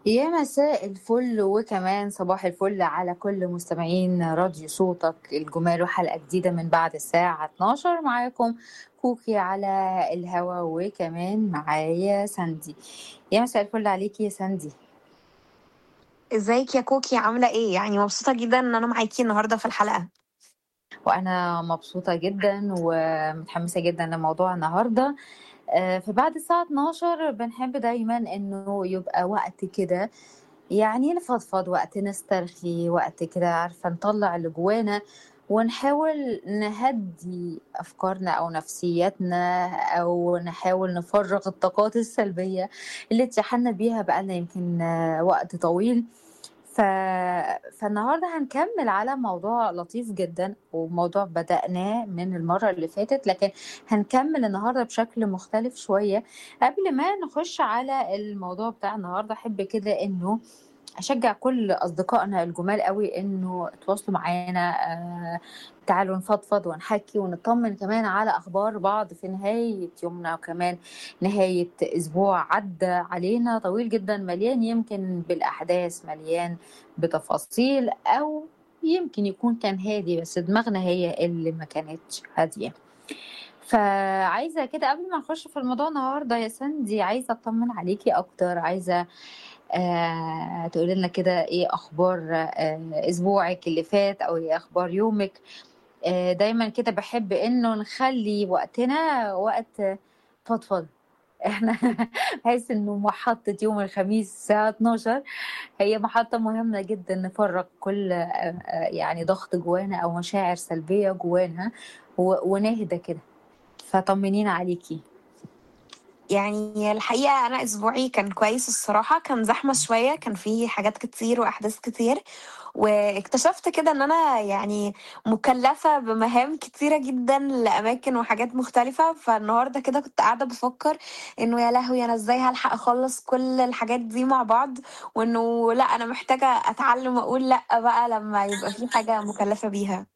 يا مساء الفل وكمان صباح الفل على كل مستمعين راديو صوتك الجمال وحلقة جديدة من بعد الساعة 12 معاكم كوكي على الهوا وكمان معايا ساندي يا مساء الفل عليكي يا ساندي ازيك يا كوكي عاملة ايه؟ يعني مبسوطة جدا ان انا معاكي النهاردة في الحلقة وأنا مبسوطة جدا ومتحمسة جدا لموضوع النهاردة آه، فبعد الساعة 12 بنحب دايما إنه يبقى وقت كده يعني نفضفض وقت نسترخي وقت كده عارفة نطلع اللي جوانا ونحاول نهدي أفكارنا أو نفسياتنا أو نحاول نفرغ الطاقات السلبية اللي اتشحنا بيها بقالنا يمكن آه، وقت طويل ف... فالنهارده هنكمل على موضوع لطيف جدا وموضوع بدأناه من المرة اللي فاتت لكن هنكمل النهارده بشكل مختلف شوية قبل ما نخش على الموضوع بتاع النهارده أحب كده إنه أشجع كل أصدقائنا الجمال قوي إنه تواصلوا معانا آه تعالوا نفضفض ونحكي ونطمن كمان على أخبار بعض في نهاية يومنا وكمان نهاية أسبوع عدى علينا طويل جدا مليان يمكن بالأحداث مليان بتفاصيل أو يمكن يكون كان هادي بس دماغنا هي اللي ما كانتش هادية فعايزة كده قبل ما نخش في الموضوع النهاردة يا سندي عايزة أطمن عليكي أكتر عايزة آه تقولي لنا كده إيه أخبار آه أسبوعك اللي فات أو إيه أخبار يومك آه دايما كده بحب إنه نخلي وقتنا وقت فضفض احنا بحس انه محطة يوم الخميس الساعة 12 هي محطة مهمة جدا نفرغ كل آه، آه، يعني ضغط جوانا او مشاعر سلبية جوانا و- ونهدى كده فطمنينا عليكي يعني الحقيقة انا اسبوعي كان كويس الصراحة كان زحمة شوية كان فيه حاجات كتير واحداث كتير واكتشفت كده ان انا يعني مكلفة بمهام كتيرة جدا لاماكن وحاجات مختلفة فالنهاردة كده كنت قاعدة بفكر انه يا لهوي انا ازاي هلحق اخلص كل الحاجات دي مع بعض وانه لا انا محتاجة اتعلم اقول لا بقى لما يبقى في حاجة مكلفة بيها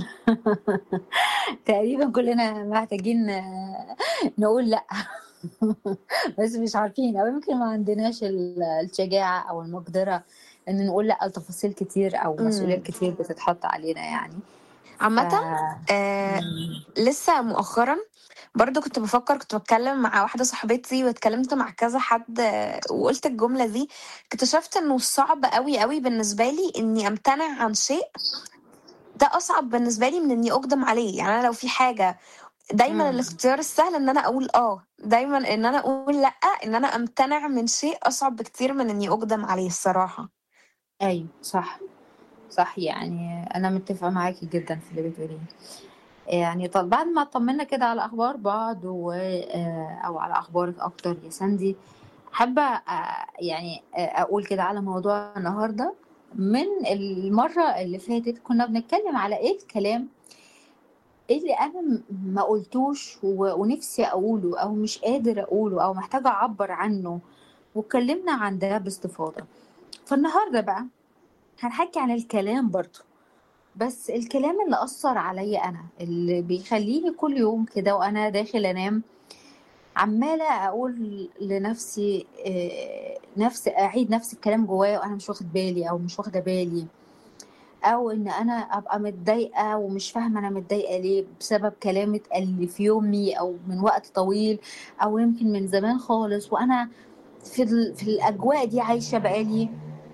تقريبا كلنا محتاجين آه، نقول لا بس مش عارفين او يمكن ما عندناش ال- الشجاعة او المقدرة ان نقول لا لتفاصيل كتير او مسؤوليات امم كتير بتتحط علينا يعني ف عامة آه مم. لسه مؤخرا برضو كنت بفكر كنت بتكلم مع واحدة صاحبتي واتكلمت مع كذا حد آه، وقلت الجملة دي اكتشفت انه صعب قوي قوي بالنسبة لي اني امتنع عن شيء ده اصعب بالنسبة لي من اني اقدم عليه يعني انا لو في حاجة دايما مم. الاختيار السهل ان انا اقول اه دايما ان انا اقول لا ان انا امتنع من شيء اصعب بكتير من اني اقدم عليه الصراحة ايوه صح صح يعني انا متفقه معاكي جدا في اللي بتقوليه يعني طب بعد ما طمنا كده على اخبار بعض و آه، او على اخبارك اكتر يا ساندي حابه آه، يعني آه، اقول كده على موضوع النهارده من المره اللي فاتت كنا بنتكلم على ايه الكلام اللي انا م- ما قلتوش و- ونفسي اقوله او مش قادر اقوله او محتاجه اعبر عنه واتكلمنا عن ده باستفاضه فالنهارده بقى هنحكي عن الكلام برضو بس الكلام اللي أثر عليا أنا اللي بيخليني كل يوم كده وأنا داخل أنام عمالة أقول لنفسي آه، نفس أعيد نفس الكلام جوايا وأنا مش واخد بالي أو مش واخدة بالي أو إن أنا أبقى متضايقة ومش فاهمة أنا متضايقة ليه بسبب كلام اتقال لي في يومي أو من وقت طويل أو يمكن من زمان خالص وأنا في ال- في الأجواء دي عايشة بقالي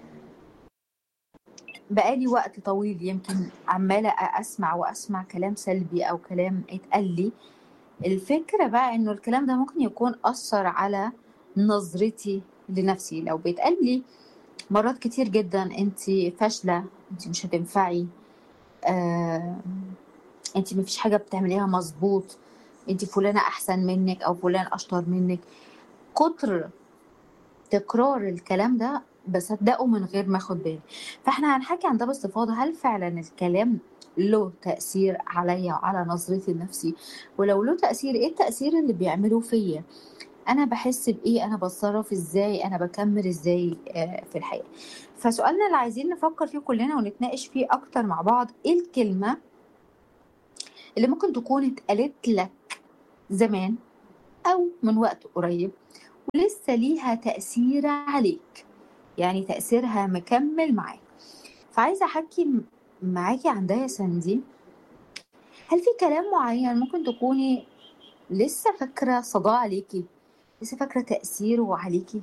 بقالي وقت طويل يمكن عمالة أسمع وأسمع كلام سلبي أو كلام اتقال لي الفكرة بقى إنه الكلام ده ممكن يكون أثر على نظرتي لنفسي لو بيتقال لي مرات كتير جدا أنت فاشلة أنت مش هتنفعي آه، أنت مفيش حاجة بتعمليها مظبوط أنت فلانة أحسن منك أو فلان أشطر منك كتر تكرار الكلام ده بصدقه من غير ما اخد بالي فاحنا هنحكي عن ده باستفاضة هل فعلا الكلام له تأثير عليا وعلى نظرتي لنفسي ولو له تأثير ايه التأثير اللي بيعمله فيا انا بحس بايه انا بتصرف ازاي انا بكمل ازاي آه، في الحياة فسؤالنا اللي عايزين نفكر فيه كلنا ونتناقش فيه اكتر مع بعض ايه الكلمة اللي ممكن تكون اتقالت لك زمان او من وقت قريب ولسه ليها تأثير عليك يعني تأثيرها مكمل معاك فعايزة أحكي م- معاكي عن ده يا ساندي هل في كلام معين ممكن تكوني لسه فاكرة صداه عليكي لسه فاكرة تأثيره عليكي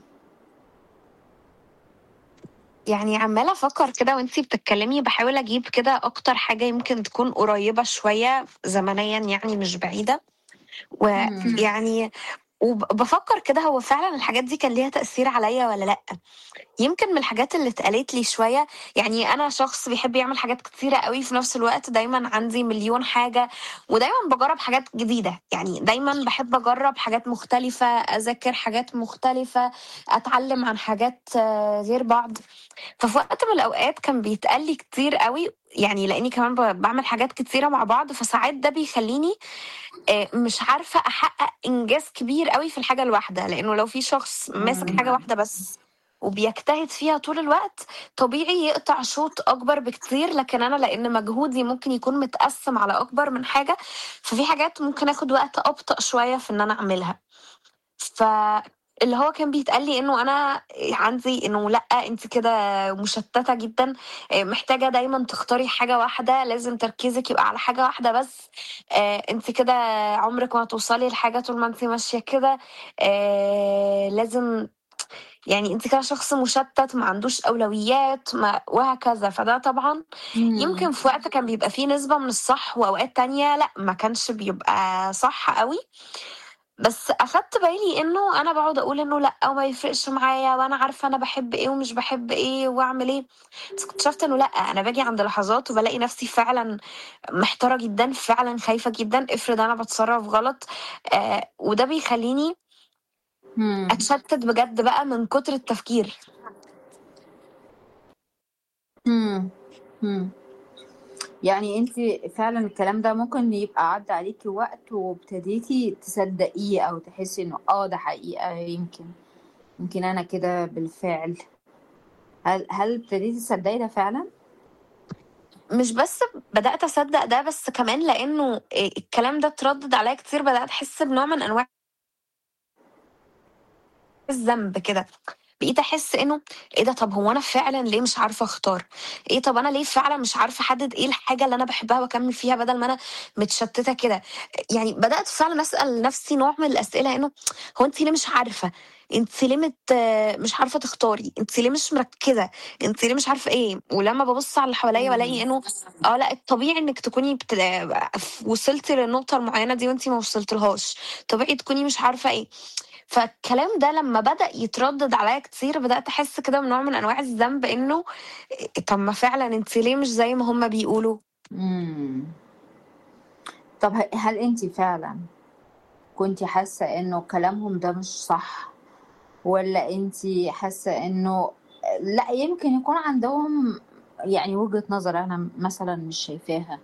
يعني عمالة أفكر كده وانتي بتتكلمي بحاول أجيب كده أكتر حاجة يمكن تكون قريبة شوية زمنيا يعني مش بعيدة مم. ويعني وبفكر كده هو فعلا الحاجات دي كان ليها تأثير عليا ولا لأ يمكن من الحاجات اللي اتقالت لي شوية يعني أنا شخص بيحب يعمل حاجات كتيرة قوي في نفس الوقت دايما عندي مليون حاجة ودايما بجرب حاجات جديدة يعني دايما بحب أجرب حاجات مختلفة أذاكر حاجات مختلفة أتعلم عن حاجات آه، غير بعض ففي وقت من الأوقات كان بيتقال لي كتير قوي يعني لأني كمان ب- بعمل حاجات كتيرة مع بعض فساعات ده بيخليني آه، مش عارفة أحقق إنجاز كبير قوي في الحاجة الواحدة لأنه لو في شخص ماسك حاجة مم. واحدة بس وبيجتهد فيها طول الوقت طبيعي يقطع شوط أكبر بكتير لكن أنا لأن مجهودي ممكن يكون متقسم على أكبر من حاجة ففي حاجات ممكن أخد وقت أبطأ شوية في إن أنا أعملها ف اللي هو كان بيتقال لي انه انا عندي انه لا انت كده مشتته جدا آه، محتاجه دايما تختاري حاجه واحده لازم تركيزك يبقى على حاجه واحده بس انت كده عمرك ما هتوصلي لحاجه طول ما انت ماشيه كده آه، لازم يعني انت كده شخص مشتت ما عندوش اولويات ما وهكذا فده طبعا يمكن مم. في وقت كان بيبقى فيه نسبه من الصح واوقات تانية لا ما كانش بيبقى صح قوي بس اخدت بالي انه انا بقعد اقول انه لا وما يفرقش معايا وانا عارفه انا بحب ايه ومش بحب ايه واعمل ايه بس اكتشفت انه لا انا باجي عند لحظات وبلاقي نفسي فعلا محتاره جدا فعلا خايفه جدا افرض انا بتصرف غلط آه وده بيخليني مم. اتشتت بجد بقى من كتر التفكير مم. مم. يعني انت فعلا الكلام ده ممكن يبقى عدى عليكي وقت وابتديتي تصدقيه او تحسي انه اه ده حقيقة يمكن يمكن انا كده بالفعل هل هل ابتديتي تصدقي ده فعلا؟ مش بس بدات اصدق ده بس كمان لانه الكلام ده اتردد عليا كتير بدات احس بنوع من انواع الذنب كده بقيت احس انه ايه ده طب هو انا فعلا ليه مش عارفه اختار ايه طب انا ليه فعلا مش عارفه احدد ايه الحاجه اللي انا بحبها واكمل فيها بدل ما انا متشتته كده يعني بدات فعلا اسال نفسي نوع من الاسئله انه هو انت ليه مش عارفه انت ليه مت... مش عارفه تختاري انت ليه مش مركزه انت ليه مش عارفه ايه ولما ببص على اللي حواليا بلاقي مم. انه اه لا الطبيعي انك تكوني بت... وصلتي للنقطه المعينه دي وانت ما وصلتلهاش طبيعي تكوني مش عارفه ايه فالكلام ده لما بدأ يتردد عليا كتير بدأت أحس كده بنوع من أنواع الذنب إنه طب ما فعلا انت ليه مش زي ما هما بيقولوا مم. طب ه- هل انت فعلا كنتي حاسة انه كلامهم ده مش صح ولا انت حاسة انه لا يمكن يكون عندهم يعني وجهة نظر انا مثلا مش شايفاها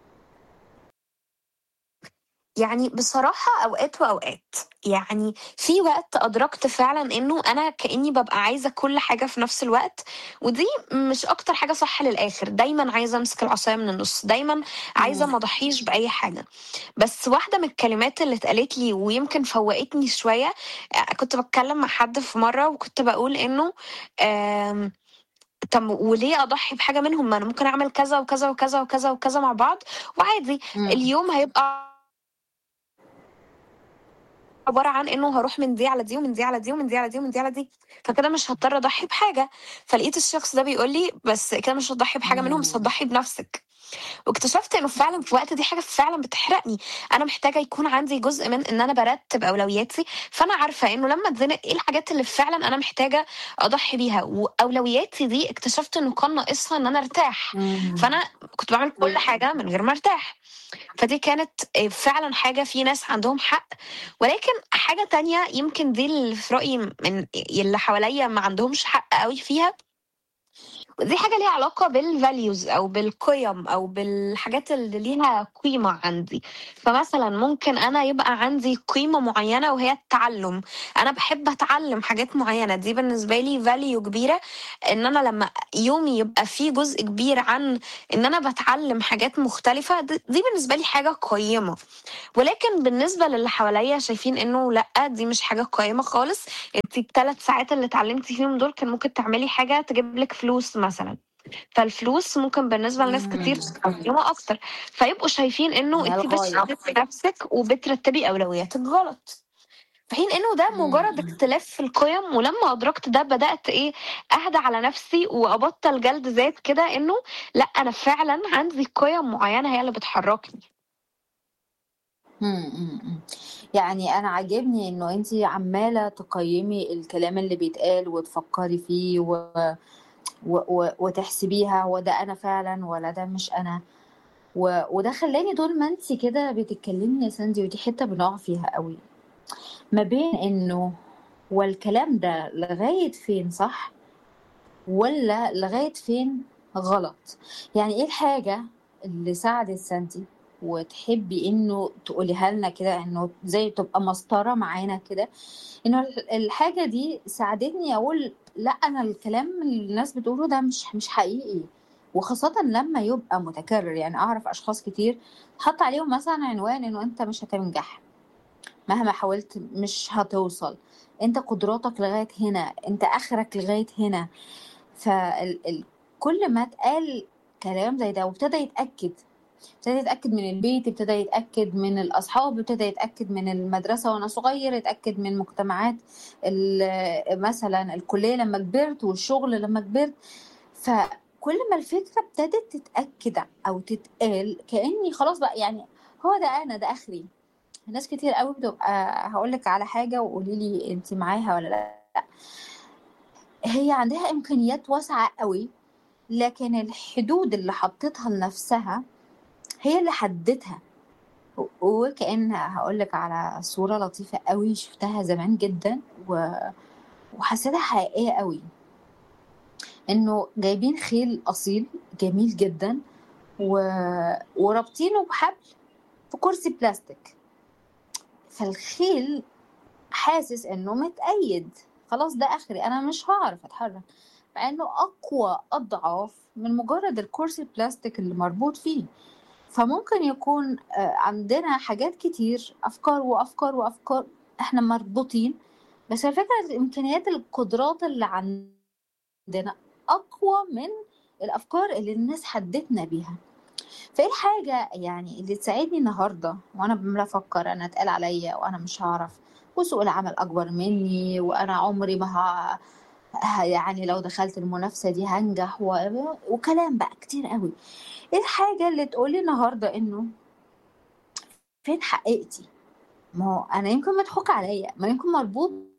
يعني بصراحة أوقات وأوقات يعني في وقت أدركت فعلا إنه أنا كأني ببقى عايزة كل حاجة في نفس الوقت ودي مش أكتر حاجة صح للآخر دايما عايزة أمسك العصاية من النص دايما عايزة مم. ما أضحيش بأي حاجة بس واحدة من الكلمات اللي اتقالت لي ويمكن فوقتني شوية آه، كنت بتكلم مع حد في مرة وكنت بقول إنه آم، طب وليه اضحي بحاجه منهم ما انا ممكن اعمل كذا وكذا وكذا وكذا وكذا مع بعض وعادي مم. اليوم هيبقى عباره عن انه هروح من دي على دي ومن دي على دي ومن دي على دي ومن دي على دي فكده مش هضطر اضحي بحاجه فلقيت الشخص ده بيقول لي بس كده مش هتضحي بحاجه منهم بس مم. هتضحي بنفسك واكتشفت انه فعلا في وقت دي حاجه فعلا بتحرقني انا محتاجه يكون عندي جزء من ان انا برتب اولوياتي فانا عارفه انه لما اتزنق ايه الحاجات اللي فعلا انا محتاجه اضحي بيها واولوياتي دي اكتشفت انه كان ناقصها ان انا ارتاح مم. فانا كنت بعمل كل حاجه من غير ما ارتاح فدي كانت آه، فعلا حاجة في ناس عندهم حق ولكن حاجة تانية يمكن دي اللي في رأيي من اللي حواليا ما عندهمش حق قوي فيها ودي حاجة ليها علاقة بالvalues أو بالقيم أو بالحاجات اللي ليها قيمة عندي فمثلا ممكن أنا يبقى عندي قيمة معينة وهي التعلم أنا بحب أتعلم حاجات معينة دي بالنسبة لي value كبيرة إن أنا لما يومي يبقى فيه جزء كبير عن إن أنا بتعلم حاجات مختلفة دي دي بالنسبة لي حاجة قيمة ولكن بالنسبة للي حواليا شايفين إنه لأ دي مش حاجة قيمة خالص انت الثلاث ساعات اللي اتعلمتي فيهم دول كان ممكن تعملي حاجة تجيب لك فلوس مثلا فالفلوس ممكن بالنسبة لناس كتير مم. قيمة أكتر فيبقوا شايفين إنه هي أنت الغاية بتشتغلي نفسك وبترتبي أولوياتك غلط في حين إنه ده مجرد مم. اختلاف في القيم ولما أدركت ده بدأت إيه أهدى على نفسي وأبطل جلد ذات كده إنه لأ أنا فعلا عندي قيم معينة هي اللي بتحركني مم. مم. يعني انا عاجبني انه انتي عمالة تقيمي الكلام اللي بيتقال وتفكري فيه و... و... و... وتحسبيها هو ده انا فعلا ولا ده مش انا و... وده خلاني طول ما انتي كده بتتكلمي يا ساندي ودي حتة بنقع فيها قوي ما بين انه والكلام ده لغاية فين صح ولا لغاية فين غلط يعني ايه الحاجة اللي ساعدت سانتي وتحبي انه تقوليها لنا كده انه زي تبقى مسطرة معانا كده انه الحاجة دي ساعدتني اقول لا انا الكلام اللي الناس بتقوله ده مش مش حقيقي وخاصة لما يبقى متكرر يعني اعرف اشخاص كتير حط عليهم مثلا عنوان انه انت مش هتنجح مهما حاولت مش هتوصل انت قدراتك لغاية هنا انت اخرك لغاية هنا فكل ما اتقال كلام زي ده وابتدى يتأكد ابتدى يتأكد من البيت ابتدى يتأكد من الأصحاب ابتدى يتأكد من المدرسة وأنا صغير يتأكد من مجتمعات ال- مثلا الكلية لما كبرت والشغل لما كبرت فكل ما الفكرة ابتدت تتأكد أو تتقال كأني خلاص بقى يعني هو ده أنا ده آخري ناس كتير قوي بتبقى هقولك على حاجة وقولي لي انت معاها ولا لا هي عندها إمكانيات واسعة قوي لكن الحدود اللي حطيتها لنفسها هي اللي حددتها و- وكأن هقولك على صورة لطيفة قوي شفتها زمان جدا و... وحسيتها حقيقية قوي انه جايبين خيل اصيل جميل جدا و... ورابطينه بحبل في كرسي بلاستيك فالخيل حاسس انه متأيد خلاص ده اخري انا مش هعرف اتحرك مع انه اقوى اضعاف من مجرد الكرسي البلاستيك اللي مربوط فيه فممكن يكون آه، عندنا حاجات كتير افكار وافكار وافكار احنا مربوطين بس الفكرة الامكانيات القدرات اللي عندنا اقوى من الافكار اللي الناس حدتنا بيها فايه الحاجة يعني اللي تساعدني النهاردة وانا عمالة افكر انا اتقال عليا وانا مش هعرف وسوق العمل اكبر مني وانا عمري ما ه... ه- يعني لو دخلت المنافسة دي هنجح و... وكلام بقى كتير قوي ايه الحاجة اللي تقولي النهاردة انه فين حقيقتي ما هو انا يمكن مضحوك عليا ما يمكن مربوط